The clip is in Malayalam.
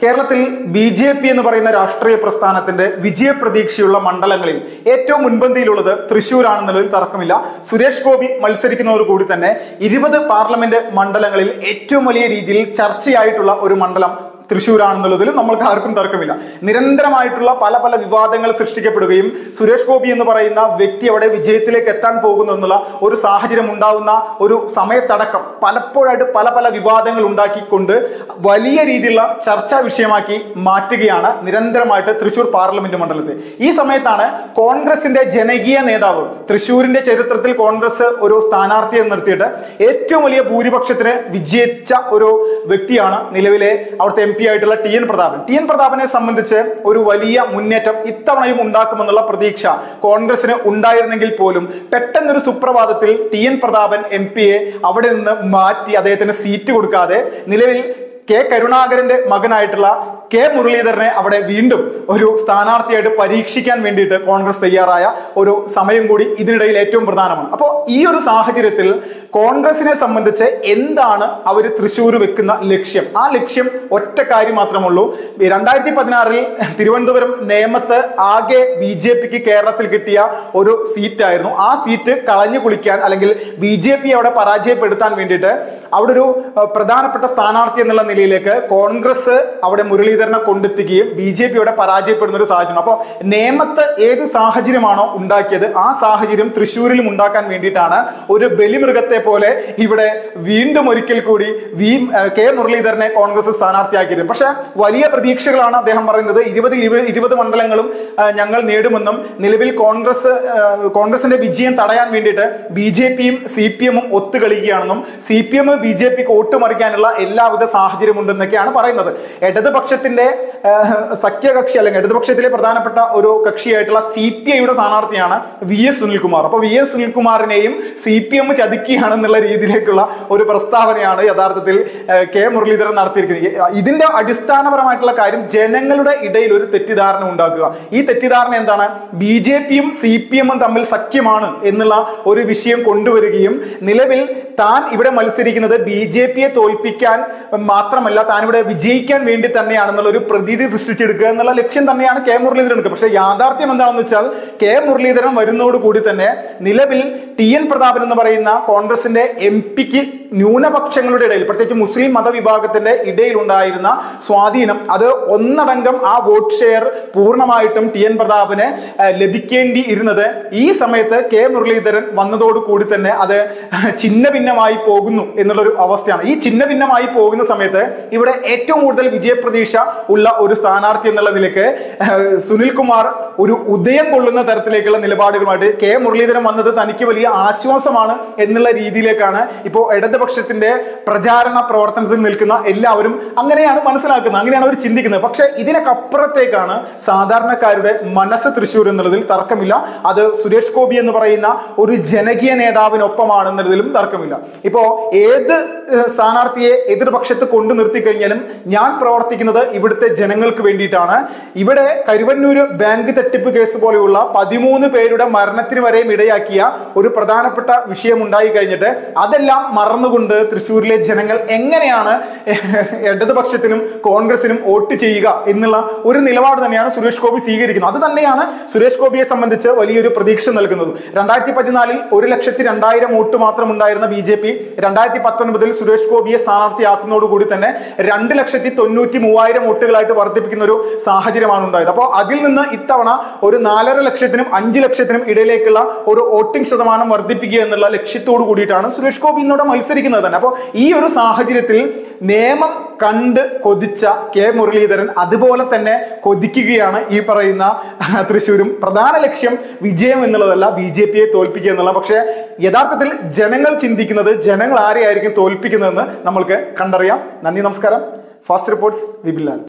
കേരളത്തിൽ ബി ജെ പി എന്ന് പറയുന്ന രാഷ്ട്രീയ പ്രസ്ഥാനത്തിന്റെ വിജയപ്രതീക്ഷയുള്ള മണ്ഡലങ്ങളിൽ ഏറ്റവും മുൻപന്തിയിലുള്ളത് തൃശ്ശൂരാണെന്നുള്ളതിൽ തർക്കമില്ല സുരേഷ് ഗോപി മത്സരിക്കുന്നതോടുകൂടി തന്നെ ഇരുപത് പാർലമെന്റ് മണ്ഡലങ്ങളിൽ ഏറ്റവും വലിയ രീതിയിൽ ചർച്ചയായിട്ടുള്ള ഒരു മണ്ഡലം തൃശ്ശൂരാണെന്നുള്ളതിൽ നമ്മൾക്ക് ആർക്കും തർക്കമില്ല നിരന്തരമായിട്ടുള്ള പല പല വിവാദങ്ങൾ സൃഷ്ടിക്കപ്പെടുകയും സുരേഷ് ഗോപി എന്ന് പറയുന്ന വ്യക്തി അവിടെ വിജയത്തിലേക്ക് എത്താൻ പോകുന്നു എന്നുള്ള ഒരു സാഹചര്യം ഉണ്ടാവുന്ന ഒരു സമയത്തടക്കം പലപ്പോഴായിട്ട് പല പല വിവാദങ്ങൾ ഉണ്ടാക്കിക്കൊണ്ട് വലിയ രീതിയിലുള്ള ചർച്ചാ വിഷയമാക്കി മാറ്റുകയാണ് നിരന്തരമായിട്ട് തൃശ്ശൂർ പാർലമെന്റ് മണ്ഡലത്തെ ഈ സമയത്താണ് കോൺഗ്രസിന്റെ ജനകീയ നേതാവ് തൃശ്ശൂരിന്റെ ചരിത്രത്തിൽ കോൺഗ്രസ് ഒരു സ്ഥാനാർത്ഥിയെ നിർത്തിയിട്ട് ഏറ്റവും വലിയ ഭൂരിപക്ഷത്തിന് വിജയിച്ച ഒരു വ്യക്തിയാണ് നിലവിലെ അവിടുത്തെ എം പി ആയിട്ടുള്ള T N Prathapan T N പ്രതാപനെ സംബന്ധിച്ച് ഒരു വലിയ മുന്നേറ്റം ഇത്തവണയും ഉണ്ടാക്കുമെന്നുള്ള പ്രതീക്ഷ കോൺഗ്രസിന് ഉണ്ടായിരുന്നെങ്കിൽ പോലും പെട്ടെന്നൊരു സുപ്രഭാതത്തിൽ ടി എൻ പ്രതാപൻ എം പിയെ അവിടെ നിന്ന് മാറ്റി അദ്ദേഹത്തിന് സീറ്റ് കൊടുക്കാതെ നിലവിൽ കെ കരുണാകരന്റെ മകനായിട്ടുള്ള കെ മുരളീധരനെ അവിടെ വീണ്ടും ഒരു സ്ഥാനാർത്ഥിയായിട്ട് പരീക്ഷിക്കാൻ വേണ്ടിയിട്ട് കോൺഗ്രസ് തയ്യാറായ ഒരു സമയം കൂടി ഇതിനിടയിൽ ഏറ്റവും പ്രധാനമാണ് അപ്പോൾ ഈ ഒരു സാഹചര്യത്തിൽ കോൺഗ്രസിനെ സംബന്ധിച്ച് എന്താണ് അവർ തൃശ്ശൂർ വെക്കുന്ന ലക്ഷ്യം ആ ലക്ഷ്യം ഒറ്റ കാര്യം മാത്രമുള്ളൂ രണ്ടായിരത്തി പതിനാറിൽ തിരുവനന്തപുരം നേമത്ത് ആകെ ബി ജെ പിക്ക് കേരളത്തിൽ കിട്ടിയ ഒരു സീറ്റായിരുന്നു ആ സീറ്റ് കളഞ്ഞു കുളിക്കാൻ അല്ലെങ്കിൽ ബി ജെ പി അവിടെ പരാജയപ്പെടുത്താൻ വേണ്ടിയിട്ട് അവിടെ ഒരു ഏഹ്, പ്രധാനപ്പെട്ട സ്ഥാനാർത്ഥി എന്നുള്ള നിലയിലേക്ക് കോൺഗ്രസ് അവിടെ മുരളീധരനെ കൊണ്ടെത്തിക്കുകയും ബി ജെ പി അവിടെ പരാജയപ്പെടുന്ന ഒരു സാഹചര്യം അപ്പോൾ നേമത്ത് ഏത് സാഹചര്യമാണോ ഉണ്ടാക്കിയത് ആ സാഹചര്യം തൃശ്ശൂരിലും ഉണ്ടാക്കാൻ വേണ്ടിയിട്ടാണ് ഒരു ബലിമൃഗത്തെ പോലെ ഇവിടെ വീണ്ടും ഒരിക്കൽ കൂടി വി ഏഹ്, കെ മുരളീധരനെ കോൺഗ്രസ് സ്ഥാനാർത്ഥിയാക്കിയത് പക്ഷെ വലിയ പ്രതീക്ഷകളാണ് അദ്ദേഹം പറയുന്നത് ഇരുപതിൽ ഇരു- ഇരുപത് മണ്ഡലങ്ങളും ഏഹ്, ഞങ്ങൾ നേടുമെന്നും നിലവിൽ കോൺഗ്രസ് ഏഹ്, കോൺഗ്രസിന്റെ വിജയം തടയാൻ വേണ്ടിയിട്ട് ബി ജെ പിയും സി പി എമ്മും ഒത്തുകളിക്കുകയാണെന്നും C P M B J പിക്ക് വോട്ടുമറിക്കാനുള്ള എല്ലാവിധ സാഹചര്യം ഉണ്ടെന്നൊക്കെയാണ് പറയുന്നത് ഇടതുപക്ഷത്തിന്റെ ഏഹ്, സഖ്യകക്ഷി അല്ലെങ്കിൽ ഇടതുപക്ഷത്തിലെ പ്രധാനപ്പെട്ട ഒരു കക്ഷിയായിട്ടുള്ള സി പി ഐയുടെ സ്ഥാനാർത്ഥിയാണ് വി എസ് സുനിൽകുമാർ അപ്പൊ വി എസ് സുനിൽകുമാറിനെയും സി പി എം ചതിക്കുകയാണെന്നുള്ള രീതിയിലേക്കുള്ള ഒരു പ്രസ്താവനയാണ് യഥാർത്ഥത്തിൽ ഏഹ്, കെ മുരളീധരൻ നടത്തിയിരിക്കുന്നത് ഇതിന്റെ അടിസ്ഥാനപരമായിട്ടുള്ള കാര്യം ജനങ്ങളുടെ ഇടയിൽ ഒരു തെറ്റിദ്ധാരണ ഉണ്ടാക്കുക ഈ തെറ്റിദ്ധാരണ എന്താണ് ബി ജെ പിയും സി പി എമ്മും തമ്മിൽ സഖ്യമാണ് എന്നുള്ള ഒരു വിഷയം കൊണ്ടുവരികയും നിലവിൽ താൻ ഇവിടെ മത്സരിക്കുന്നത് ബി ജെ പിയെ തോൽപ്പിക്കാൻ മാത്രമല്ല താൻ ഇവിടെ വിജയിക്കാൻ വേണ്ടി തന്നെയാണെന്നുള്ള ഒരു പ്രതീതി സൃഷ്ടിച്ചെടുക്കുക എന്നുള്ള ലക്ഷ്യം തന്നെയാണ് കെ മുരളീധരൻ എടുക്കുക പക്ഷേ യാഥാർത്ഥ്യം എന്താണെന്ന് വെച്ചാൽ കെ മുരളീധരൻ വരുന്നതോടുകൂടി തന്നെ നിലവിൽ ടി എൻ പ്രതാപൻ എന്ന് പറയുന്ന കോൺഗ്രസിന്റെ എം പിക്ക് ന്യൂനപക്ഷങ്ങളുടെ ഇടയിൽ പ്രത്യേകിച്ച് മുസ്ലിം മതവിഭാഗത്തിന്റെ ഇടയിൽ ഉണ്ടായിരുന്ന സ്വാധീനം അത് ഒന്നടങ്കം ആ വോട്ട് ഷെയർ പൂർണ്ണമായിട്ടും ടി എൻ പ്രതാപന് ഏഹ്, ലഭിക്കേണ്ടി ഇരുന്നത് ഈ സമയത്ത് കെ മുരളീധരൻ വന്നതോടുകൂടി തന്നെ അത് ചിന്ന ഭിന്നമായി പോകുന്നു എന്നുള്ളൊരു അവസ്ഥയാണ് ഈ ചിന്ന ഭിന്നമായി പോകുന്ന സമയത്ത് ഇവിടെ ഏറ്റവും കൂടുതൽ വിജയപ്രതീക്ഷ ഉള്ള ഒരു സ്ഥാനാർത്ഥി എന്നുള്ള നിലയ്ക്ക് ഏഹ്, സുനിൽകുമാർ ഒരു ഉദയം കൊള്ളുന്ന തരത്തിലേക്കുള്ള നിലപാടുകളുമായിട്ട് കെ മുരളീധരൻ വന്നത് തനിക്ക് വലിയ ആശ്വാസമാണ് എന്നുള്ള രീതിയിലേക്കാണ് ഇപ്പോൾ ഇടതുപക്ഷത്തിന്റെ പ്രചാരണ പ്രവർത്തനത്തിൽ നിൽക്കുന്ന എല്ലാവരും അങ്ങനെയാണ് മനസ്സിലാക്കുന്നത് അങ്ങനെയാണ് അവർ ചിന്തിക്കുന്നത് പക്ഷെ ഇതിനൊക്കെ അപ്പുറത്തേക്കാണ് സാധാരണക്കാരുടെ മനസ്സ് തൃശ്ശൂർ എന്നുള്ളതിൽ തർക്കമില്ല അത് സുരേഷ് ഗോപി എന്ന് പറയുന്ന ഒരു ജനകീയ നേതാവിനൊപ്പമാണെന്നുള്ളതിലും തർക്കമില്ല ഇപ്പോ ഏത് ഏഹ്, സ്ഥാനാർത്ഥിയെ എതിർപക്ഷത്ത് കൊണ്ടു നിർത്തി കഴിഞ്ഞാലും ഞാൻ പ്രവർത്തിക്കുന്നത് ഇവിടുത്തെ ജനങ്ങൾക്ക് വേണ്ടിയിട്ടാണ് ഇവിടെ കരുവന്നൂര് ബാങ്ക് തട്ടിപ്പ് കേസ് പോലെയുള്ള പതിമൂന്ന് പേരുടെ മരണത്തിന് വരെയും ഇടയാക്കിയ ഒരു പ്രധാനപ്പെട്ട വിഷയം ഉണ്ടായി കഴിഞ്ഞിട്ട് അതെല്ലാം മറന്നുകൊണ്ട് തൃശ്ശൂരിലെ ജനങ്ങൾ എങ്ങനെയാണ് ഇടതുപക്ഷത്തിനും കോൺഗ്രസിനും വോട്ട് ചെയ്യുക എന്നുള്ള ഒരു നിലപാട് തന്നെയാണ് സുരേഷ് ഗോപി സ്വീകരിക്കുന്നത് അത് തന്നെയാണ് സുരേഷ് ഗോപിയെ സംബന്ധിച്ച് വലിയൊരു പ്രതീക്ഷ നൽകുന്നത് രണ്ടായിരത്തി പതിനാലിൽ ഒരു ലക്ഷത്തി രണ്ടായിരം വോട്ട് മാത്രം ഉണ്ടായിരുന്ന ബി ജെ പി രണ്ടായിരത്തി പത്തൊൻപതിൽ സുരേഷ് ഗോപിയെ സ്ഥാനാർത്ഥിയാക്കുന്നതോടുകൂടി തന്നെ രണ്ട് ലക്ഷത്തി തൊണ്ണൂറ്റി മൂവായിരം വോട്ടുകളായിട്ട് വർദ്ധിപ്പിക്കുന്ന ഒരു സാഹചര്യമാണ് ഉണ്ടായത് അപ്പോൾ അതിൽ നിന്ന് ഇത്തവണ ഒരു നാലര ലക്ഷത്തിനും അഞ്ച് ലക്ഷത്തിനും ഇടയിലേക്കുള്ള ഒരു വോട്ടിംഗ് ശതമാനം വർദ്ധിപ്പിക്കുക എന്നുള്ള ലക്ഷ്യത്തോടു കൂടിയിട്ടാണ് സുരേഷ് ഗോപി ഇന്നോടെ മത്സരിക്കുന്നത് തന്നെ അപ്പോൾ ഈ ഒരു സാഹചര്യത്തിൽ നിയമം കണ്ട് കൊതിച്ച കെ മുരളീധരൻ അതുപോലെ തന്നെ കൊതിക്കുകയാണ് ഈ പറയുന്ന തൃശ്ശൂരും പ്രധാന ലക്ഷ്യം വിജയം എന്നുള്ളതല്ല ബി ജെ പിയെ തോൽപ്പിക്കുക എന്നുള്ള പക്ഷേ യഥാർത്ഥത്തിൽ ജനങ്ങൾ ചിന്തിക്കുന്നത് ജനങ്ങൾ ആരെയായിരിക്കും തോൽപ്പിക്കുന്നതെന്ന് നമ്മൾക്ക് കണ്ടറിയാം നന്ദി നമസ്കാരം ഫാസ്റ്റ് റിപ്പോർട്ട്സ് വിപിലാൽ